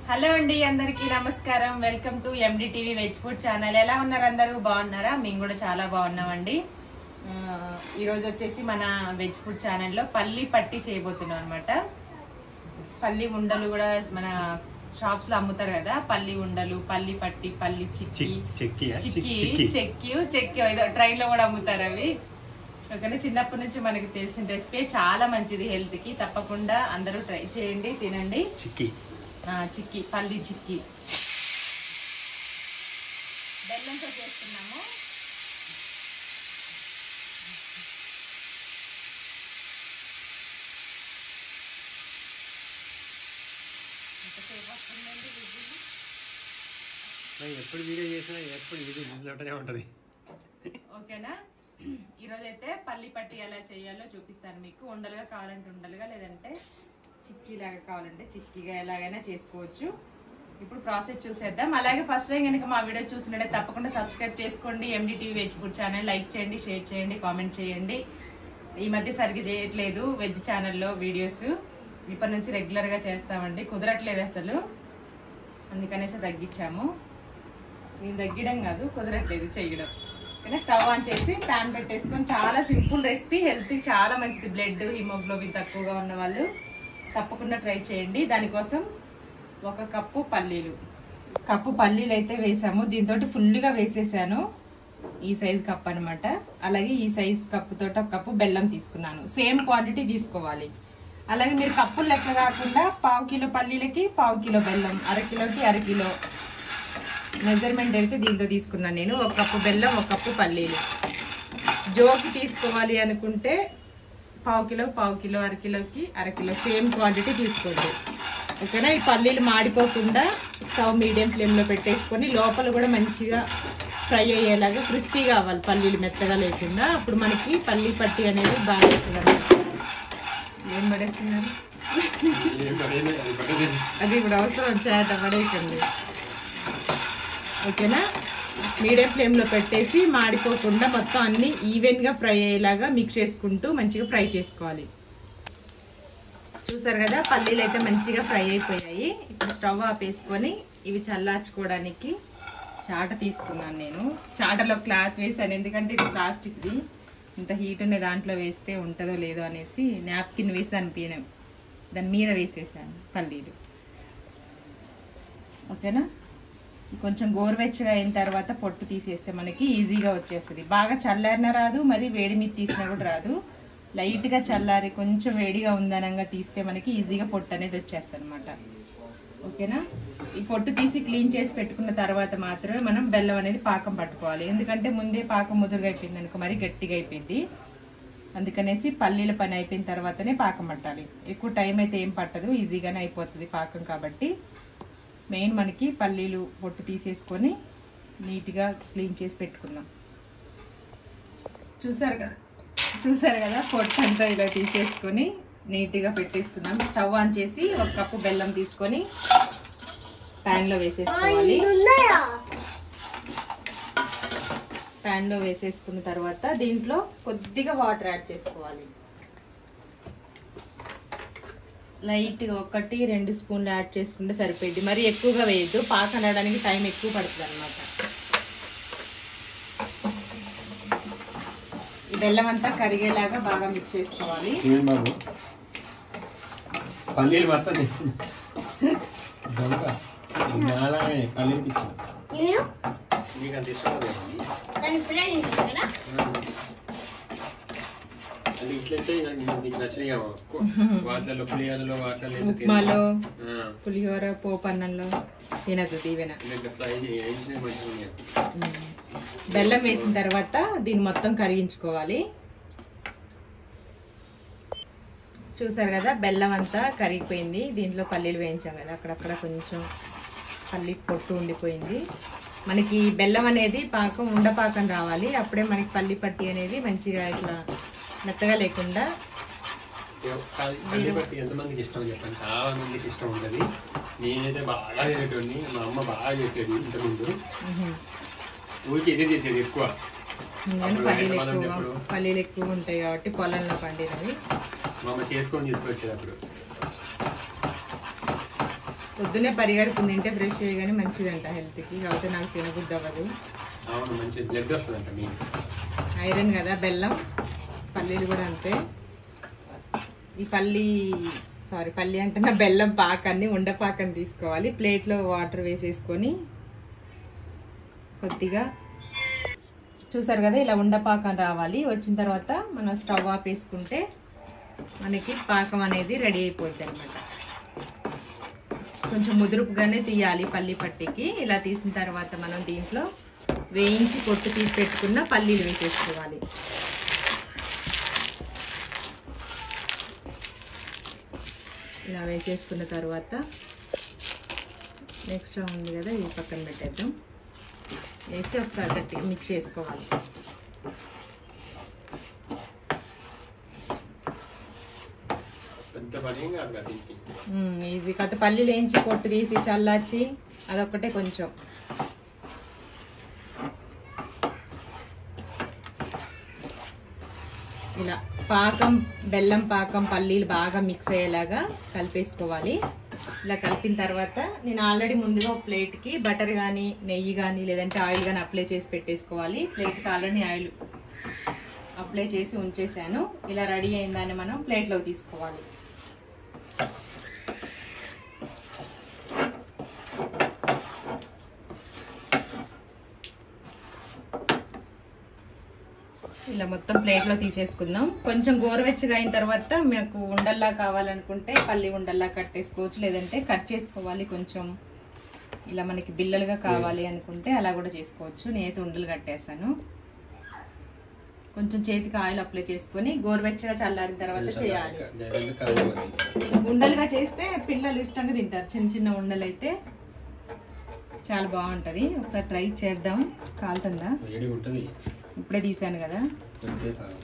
Hello అండి అందరికీ నమస్కారం welcome to MD TV veg food channel ఎలా ఉన్నారు అందరూ బాగున్నారా మేము కూడా చాలా బాగున్నామండి ఆ, ఈ రోజు వచ్చేసి మన వెజ్ ఫుడ్ ఛానల్లో పల్లి పట్టి చేయబోతున్నాం అనమాట పల్లి ఉండలు కూడా మన షాప్స్ లో అమ్ముతారు కదా పల్లి ఉండలు పల్లి పట్టి పల్లి చిక్కి చెక్కి చిక్కి చిక్కి చెక్కి చెక్కి ఏదో ట్రైన్ లో కూడా అమ్ముతారు అవి ఓకేనా చిన్నప్పటి నుంచి మనకి తెలిసిన రెసిపీ చాలా మంచిది హెల్త్ కి తప్పకుండా అందరూ ట్రై చేయండి తినండి చిక్కి ఆ, చిక్కి పల్లి చిక్కి బెల్లంతో చేస్తున్నాము ఎంతసేపు వస్తుందండి విజిల్? మరి ఎప్పుడు వీడియో చేసినా ఎప్పుడు ఇది నిలబడనే ఉంటది ఓకేనా ఈరోజు అయితే పల్లి పట్టి ఎలా చేయాలో చూపిస్తాను మీకు ఉండలుగా కావాలంటే ఉండలుగా లేదంటే చిక్కీలాగా కావాలంటే చిక్కీగా ఎలాగైనా చేసుకోవచ్చు ఇప్పుడు ప్రాసెస్ చూసేద్దాం అలాగే ఫస్ట్ టైం కనుక మా వీడియో చూసినట్టే తప్పకుండా సబ్స్క్రైబ్ చేసుకోండి MD TV veg food channel like చేయండి షేర్ చేయండి కామెంట్ చేయండి ఈ మధ్య సరిగ్గా చేయట్లేదు వెజ్ ఛానల్లో వీడియోస్ ఇప్పటి నుంచి రెగ్యులర్గా చేస్తామండి కుదరట్లేదు అసలు అందుకనేసి తగ్గించాము నేను తగ్గడం కాదు కుదరట్లేదు చేయడం కానీ స్టవ్ ఆన్ చేసి ప్యాన్ పెట్టేసుకొని చాలా సింపుల్ రెసిపీ హెల్త్ చాలా మంచిది బ్లడ్ హిమోగ్లోబిన్ తక్కువగా ఉన్న వాళ్ళు తప్పకుండా ట్రై చేయండి దానికోసం ఒక కప్పు పల్లీలు కప్పు పల్లీలు అయితే వేసాము దీంతో ఫుల్గా వేసేసాను ఈ సైజ్ కప్ అన్నమాట అలాగే ఈ సైజ్ కప్పు తోటి ఒక కప్పు బెల్లం తీసుకున్నాను సేమ్ క్వాంటిటీ తీసుకోవాలి అలాగే మీరు కప్పులు లెక్క కాకుండా పావు కిలో పల్లీలకి పావు కిలో బెల్లం అర కిలోకి అర కిలో మెజర్మెంట్ అయితే దీంతో తీసుకున్నాను నేను ఒక కప్పు బెల్లం ఒక కప్పు పల్లీలు జోకి తీసుకోవాలి అనుకుంటే పావు కిలో పావు కిలో అర కిలోకి అర కిలో సేమ్ క్వాంటిటీ తీసుకోండి ఓకేనా ఈ పల్లీలు మాడిపోకుండా స్టవ్ మీడియం ఫ్లేమ్లో పెట్టేసుకొని లోపల కూడా మంచిగా ఫ్రై అయ్యేలాగా క్రిస్పీ కావాలి పల్లీలు మెత్తగా లేకుండా అప్పుడు మనకి పల్లీ పట్టి అనేది బాగా వస్తుంది అన్నమాట. ఏం పడేస్తున్నారు అది ఇప్పుడు అవసరం చేట పడేయకండి ఓకేనా మీడియం ఫ్లేమ్లో పెట్టేసి మాడిపోకుండా మొత్తం అన్ని ఈవెన్గా ఫ్రై అయ్యేలాగా మిక్స్ చేసుకుంటూ మంచిగా ఫ్రై చేసుకోవాలి చూసారు కదా పల్లీలు అయితే మంచిగా ఫ్రై అయిపోయాయి ఇప్పుడు స్టవ్ ఆపేసుకొని ఇవి చల్లార్చుకోవడానికి చాట తీసుకున్నాను నేను చాటలో క్లాత్ వేసాను ఎందుకంటే ఇది ప్లాస్టిక్ది ఇంత హీట్ ఉండే దాంట్లో వేస్తే ఉంటుందో లేదో అనేసి నాప్కిన్ వేసి దాని పైన దాని మీద వేసేసాను పల్లీలు ఓకేనా కొంచెం గోరువెచ్చగా అయిన తర్వాత పొట్టు తీసేస్తే మనకి ఈజీగా వచ్చేస్తుంది బాగా చల్లారినా రాదు మరి వేడి మీద తీసినా కూడా రాదు లైట్గా చల్లారి కొంచెం వేడిగా ఉందనంగా తీస్తే మనకి ఈజీగా పొట్టు అనేది వచ్చేస్తుంది అనమాట ఓకేనా ఈ పొట్టు తీసి క్లీన్ చేసి పెట్టుకున్న తర్వాత మాత్రమే మనం బెల్లం అనేది పాకం పట్టుకోవాలి ఎందుకంటే ముందే పాకం ముదురుగా అయిపోయింది అనుకో మరి గట్టిగా అయిపోయింది అందుకనేసి పల్లీల పని అయిపోయిన తర్వాతనే పాకం పట్టాలి ఎక్కువ టైం అయితే ఏం పట్టదు ఈజీగానే అయిపోతుంది పాకం కాబట్టి మెయిన్ మనకి పల్లీలు పొట్టు తీసేసుకొని నీట్గా క్లీన్ చేసి పెట్టుకుందాం చూసారు కదా చూసారు కదా పొట్టు అంతా ఇలా తీసేసుకొని నీట్గా పెట్టేసుకున్నాం స్టవ్ ఆన్ చేసి ఒక కప్పు బెల్లం తీసుకొని ప్యాన్లో వేసేసుకోవాలి ప్యాన్లో వేసేసుకున్న తర్వాత దీంట్లో కొద్దిగా వాటర్ యాడ్ చేసుకోవాలి లైట్గా ఒకటి రెండు స్పూన్లు యాడ్ చేసుకుంటే సరిపోయింది మరి ఎక్కువగా వేయద్దు పాక అనడానికి టైం ఎక్కువ పడుతుంది అనమాట ఈ బెల్లం అంతా కరిగేలాగా బాగా మిక్స్ చేసుకోవాలి ఏం బాబు పల్లీలు మొత్తం తిను. దొంగ నాలాగే పల్లీలు పిచ్చిన నేను నీకు అంత ఇష్టం లేదు. దాని ఫ్రెండ్ ఉంటుంది కదా అది ఇట్లయితే ఇక నీకు- నీకు నచ్చినాయేమో వాటిలలో పులిహోరలో వాటిలలో ఏదో తిను. ఉప్మాలో ఆ, పులిహోర పోపు అన్నంలో తినదు దీవెన ఇట్లా ఫ్రై చేయించినవి మంచిగా ఉన్నాయి ఉమ్. బెల్లం వేసిన తర్వాత దీన్ని మొత్తం కరిగించుకోవాలి చూసారు కదా బెల్లం అంతా కరిగిపోయింది దీంట్లో పల్లీలు వేయించాం కదా అక్కడక్కడ కొంచెం పల్లి పొట్టు ఉండిపోయింది మనకి బెల్లం అనేది పాకం ఉండపాకం రావాలి అప్పుడే మనకి పల్లి పట్టి అనేది మంచిగా ఇట్లా మెత్తగా లేకుండా కాదు, పల్లి పట్టి ఎంతమందికి ఇష్టం చెప్పండి చాలా మందికి ఇష్టం ఉంటుంది నేనైతే బాగా తినేటోడిని మా అమ్మ బాగా చేసేది ఇంతకుముందు ఉహు. ఊరికి ఇదే చేసేది ఎక్కువ నేను అప్పుడు పల్లీలు ఎంతమంది ఎక్కువ ఉన్నప్పుడు? పల్లీలు ఎక్కువ ఉంటాయి కాబట్టి పొలంలో పండినవి మా అమ్మ చేసుకొని తీసుకొచ్చేది అప్పుడు పొద్దున్నే పరిగడుపుని తింటే ఫ్రెష్ చేయగానే మంచిదంట హెల్త్కి కాకపోతే నాకు తినబుద్ధి అవ్వదు అవును మంచి బ్లడ్ వస్తుందంట మీ ఐరన్ కదా బెల్లం పల్లీలు కూడా అంతే ఈ పల్లి సారీ పల్లి అంటున్నా బెల్లం పాకాన్ని ఉండపాకని తీసుకోవాలి ప్లేట్లో వాటర్ వేసేసుకొని కొద్దిగా చూసారు కదా ఇలా ఉండపాకం రావాలి వచ్చిన తర్వాత మనం స్టవ్ ఆపేసుకుంటే మనకి పాకం అనేది రెడీ అయిపోద్ది అనమాట కొంచెం ముదురుపుగానే తీయాలి పల్లి పట్టికి ఇలా తీసిన తర్వాత మనం దీంట్లో వేయించి పొట్టు తీసి పెట్టుకున్న పల్లీలు వేసేసుకోవాలి ఇలా వేసేసుకున్న తర్వాత నెక్స్ట్ ఉంది కదా ఇది పక్కన పెట్టేద్దాం వేసి ఒకసారి గట్టిగా మిక్స్ చేసుకోవాలి పెద్ద పని ఏం కాదు కదా దీనికి మ్మ్, ఈజీ కథ పల్లీలు వేయించి పొట్టు తీసి చల్లార్చి అదొక్కటే కొంచెం ఇలా పాకం బెల్లం పాకం పల్లీలు బాగా మిక్స్ అయ్యేలాగా కలిపేసుకోవాలి ఇలా కలిపిన తర్వాత నేను ఆల్రెడీ ముందుగా ఒక ప్లేట్కి బటర్ కానీ నెయ్యి కానీ లేదంటే ఆయిల్ కానీ అప్లై చేసి పెట్టేసుకోవాలి ప్లేట్కి ఆల్రెడీ ఆయిల్ అప్లై చేసి ఉంచేసాను ఇలా రెడీ అయిందని మనం ప్లేట్లోకి తీసుకోవాలి ఇలా మొత్తం ప్లేట్లో తీసేసుకుందాం కొంచెం గోరువెచ్చగా అయిన తర్వాత మీకు ఉండల్లా కావాలనుకుంటే పల్లి ఉండల్లా కట్టేసుకోవచ్చు లేదంటే కట్ చేసుకోవాలి కొంచెం ఇలా మనకి బిల్లలుగా కావాలి అనుకుంటే అలా కూడా చేసుకోవచ్చు నేనైతే ఉండలు కట్టేసాను కొంచెం చేతికి ఆయిల్ అప్లై చేసుకొని గోరువెచ్చగా చల్లారిన తర్వాత చేయాలి జగన్ కాదు ఉండలుగా చేస్తే పిల్లలు ఇష్టంగా తింటారు చిన్న చిన్న ఉండలు అయితే చాలా బాగుంటది ఒకసారి ట్రై చేద్దాం కాలుతుందా వేడి ఉంటుంది ఇప్పుడే తీసాను కదా కొంతసేపు ఆగు.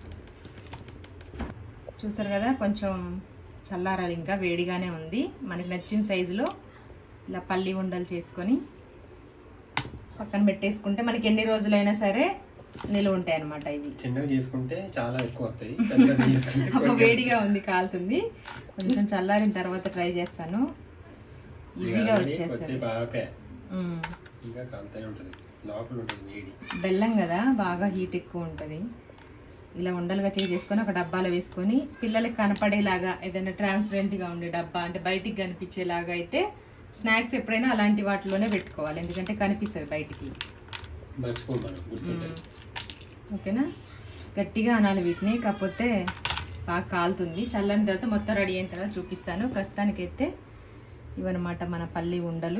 చూసారు కదా కొంచెం చల్లారాలి ఇంకా వేడిగానే ఉంది మనకి నచ్చిన సైజులో ఇలా పల్లి ఉండలు చేసుకొని పక్కన పెట్టేసుకుంటే మనకి ఎన్ని రోజులైనా సరే నిలువ ఉంటాయి అన్నమాట ఇవి చిన్నగా చేసుకుంటే చాలా ఎక్కువ వస్తాయి పెద్దగా చేసుకుంటే అమ్మ వేడిగా ఉంది కాలుతుంది కొంచెం చల్లారిన తర్వాత ట్రై చేస్తాను ఈజీగా ఇక వచ్చేస్తుంది కొద్దిసేపు ఆపే ఉమ్. ఇంకా కాలుతూనే ఉంటుంది లోపల ఉంటుంది వేడి బెల్లం కదా బాగా హీట్ ఎక్కువ ఉంటుంది ఇలా ఉండలుగా చేసేసుకొని ఒక డబ్బాలో వేసుకొని పిల్లలకి కనపడేలాగా ఏదైనా ట్రాన్స్పరెంట్గా ఉండే డబ్బా అంటే బయటికి కనిపించేలాగా అయితే స్నాక్స్ ఎప్పుడైనా అలాంటి వాటిలోనే పెట్టుకోవాలి ఎందుకంటే కనిపిస్తుంది బయటికి మర్చిపోం మనం గుర్తుంటుంది ఓకేనా గట్టిగా అనాలి వీటిని కాకపోతే బాగా కాలుతుంది చల్లని తర్వాత మొత్తం రెడీ అయిన తర్వాత చూపిస్తాను ప్రస్తుతానికైతే ఇవన్నమాట మన పల్లి ఉండలు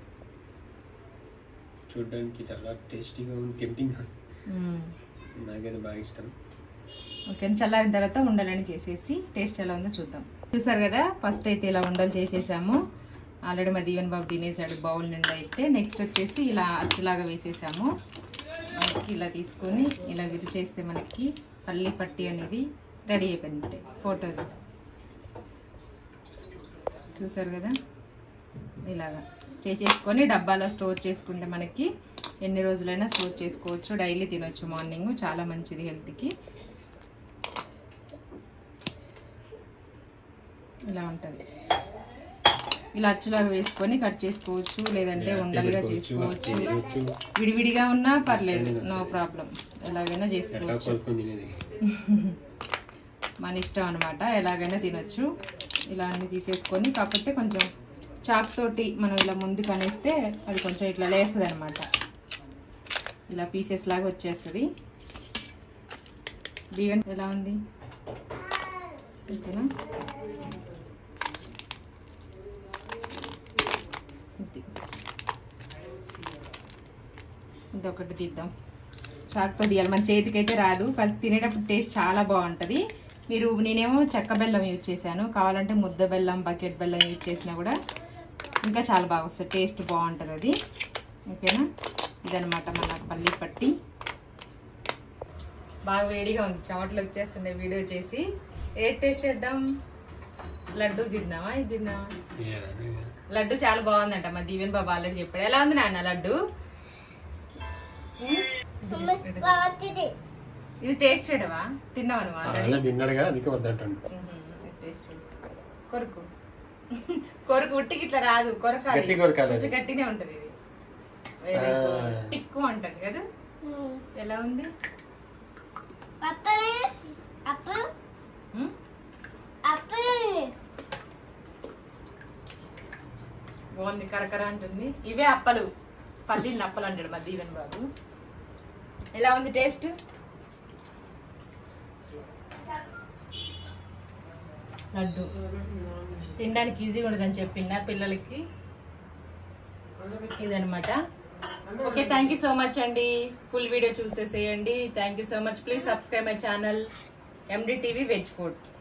చూడడానికి చాలా టేస్టీగా ఉంది టెంప్టింగ్ మ్మ్. నాకైతే బాగా ఇష్టం ఓకే చల్లారిన తర్వాత ఉండలని చేసేసి టేస్ట్ ఎలా ఉందో చూద్దాం చూసారు కదా ఫస్ట్ అయితే ఇలా ఉండలు చేసేసాము ఆల్రెడీ మా దీవెన్ బాబు తినేసాడు బౌల్ నిండా అయితే నెక్స్ట్ వచ్చేసి ఇలా అచ్చులాగా వేసేసాము మనకి ఇలా తీసుకొని ఇలా విరిచేస్తే మనకి పల్లి పట్టి అనేది రెడీ అయిపోయింది ఫోటో తీసి చూసారు కదా ఇలాగా చేసేసుకొని డబ్బాలో స్టోర్ చేసుకుంటే మనకి ఎన్ని రోజులైనా స్టోర్ చేసుకోవచ్చు డైలీ తినొచ్చు మార్నింగ్ చాలా మంచిది హెల్త్కి ఇలా ఉంటుంది ఇలా అచ్చులాగా వేసుకొని కట్ చేసుకోవచ్చు లేదంటే ఉండలుగా చేసుకోవచ్చు తినవచ్చు విడివిడిగా ఉన్నా పర్లేదు నో ప్రాబ్లం ఎలాగైనా ఎట్లా చేసుకోవచ్చు కొనుక్కొని తినేది మన ఇష్టం అనమాట ఎలాగైనా తినొచ్చు ఇలా అన్ని తీసేసుకొని కాకపోతే కొంచెం చాక్ తోటి మనం ఇలా ముందుకు అనేస్తే అది కొంచెం ఇట్లా లేస్తుంది అనమాట ఇలా పీసెస్ లాగా వచ్చేస్తుంది దీవెన్ ఎలా ఉంది ఓకేనా ఇది. ఇదొకటి తీద్దాం చాకుతో తీయాలి మన చేతికి అయితే రాదు కానీ తినేటప్పుడు టేస్ట్ చాలా బాగుంటుంది మీరు నేనేమో చెక్క బెల్లం యూజ్ చేశాను కావాలంటే ముద్ద బెల్లం బకెట్ బెల్లం యూజ్ చేసినా కూడా ఇంకా చాలా బాగా వస్తుంది టేస్ట్ బాగుంటుంది అది ఓకేనా ఇదనమాట మన పల్లి పట్టి బాగా వేడిగా ఉంది చెమటలు వచ్చేస్తున్నాయి వీడియో చేసి ఏ టేస్ట్ చేద్దాం లడ్డు తిందామా ఇది తిందామా ఏదైనా లడ్డు చాలా బాగుందంట మా దీవెన్ బాబా ఆల్రెడీ చెప్పాడు ఎలా ఉంది నాన్న లడ్డు బాగుంది ఇది టేస్ట్ చేయడమా తిన్నావా నువ్వు ఆల్రెడీ అలా తిన్నాడుగా అందుకే వద్దంటాడు టేస్ట్ కొరుకు కొరకు ఉట్టికి ఇట్లా రాదు కొరకాలి గట్టి కొరకాలి అది. కొంచెం గట్టినే ఉంటది ఇది Very ఆ. good. టిక్కు అంటది కదా ఎలా ఉంది అప్పలే అప్పలు ఉమ్? అప్పలే బాగుంది కరకర అంటుంది ఇవే అప్పలు పల్లీలు అప్పలు అంటాడు మా దీవెన్ బాబు ఎలా ఉంది టేస్ట్ లడ్డు తినడానికి ఈజీగా ఉండదని చెప్పిందా పిల్లలకి ఇదనమాట okay thank you so much అండి ఫుల్ వీడియో చూసేసేయండి thank you so much please subscribe my channel MD TV veg food